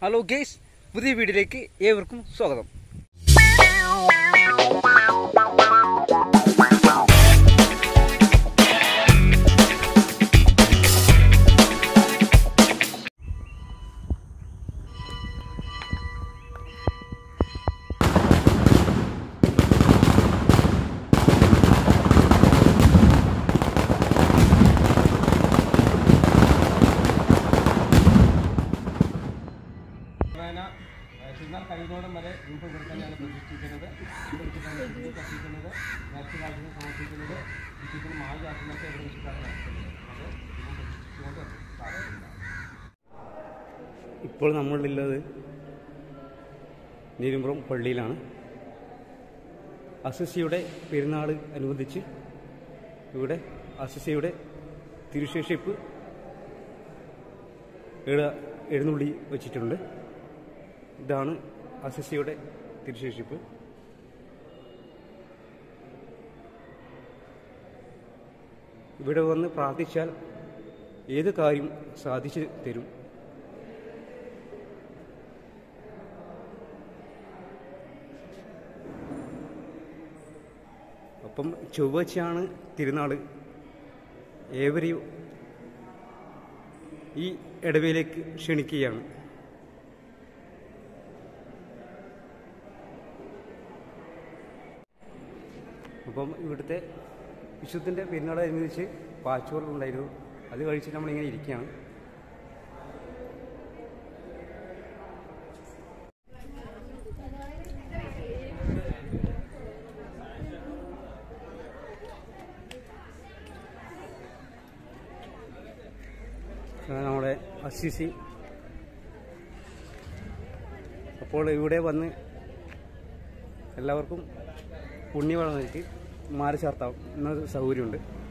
hello guys പുതിയ വീഡിയോയിലേക്ക് ഏവർക്കും സ്വാഗതം വേന തിരുനാൾ കഴിയുന്നോളം വരെ ഇപ്പം ഇവിടെ തന്നെയാണ് പ്രതിഷ്ഠിക്കുന്നത് ഇവിടെ വെച്ചിട്ടാണ് ഇതിനെ കത്തിക്കുന്നത് നേരത്തെ കാലത്തിന് സമർപ്പിക്കുന്നത് ചുറ്റും മാല ചാട്ടുന്നൊക്കെ ഇവിടെ വെച്ചിട്ടാണ് നടത്തുന്നത് അത് ഇതിനെ പ്രതിഷ്ഠിച്ചുകൊണ്ട് സാധിക്കുന്നതാണ് ഇപ്പോൾ നമ്മളുള്ളത് നീരുമ്പുറം പള്ളിയിലാണ് അസിസിയുടെ പെരുന്നാൾ അനുബന്ധിച്ച് ഇവിടെ അസിസിയുടെ തിരുശേഷിപ്പ് ഇവിടെ എഴുന്നള്ളി വച്ചിട്ടുണ്ട് ഇതാണ് അസിസിയുടെ തിരുശേഷിപ്പ് ഇവിടെ വന്ന് പ്രാർത്ഥിച്ചാൽ ഏത് കാര്യം സാധിച്ചു തരും അപ്പം ചൊവ്വാഴ്ചയാണ് തിരുനാൾ ഏവരെയും ഈ ഇടവയിലേക്ക് ക്ഷണിക്കുകയാണ് അപ്പം ഇവിടുത്തെ വിശുദ്ധൻ്റെ പെരുന്നാളനുസരിച്ച് പാച്ചോറ് ഉണ്ടായിരുന്നു അത് കഴിച്ച് നമ്മളിങ്ങനെ ഇരിക്കുകയാണ് അതാണ് നമ്മുടെ അസിസി അപ്പോൾ ഇവിടെ വന്ന് എല്ലാവർക്കും പുണ്യവളർന്നിട്ട് മാറി ചേർത്താം എന്ന സൗകര്യമുണ്ട്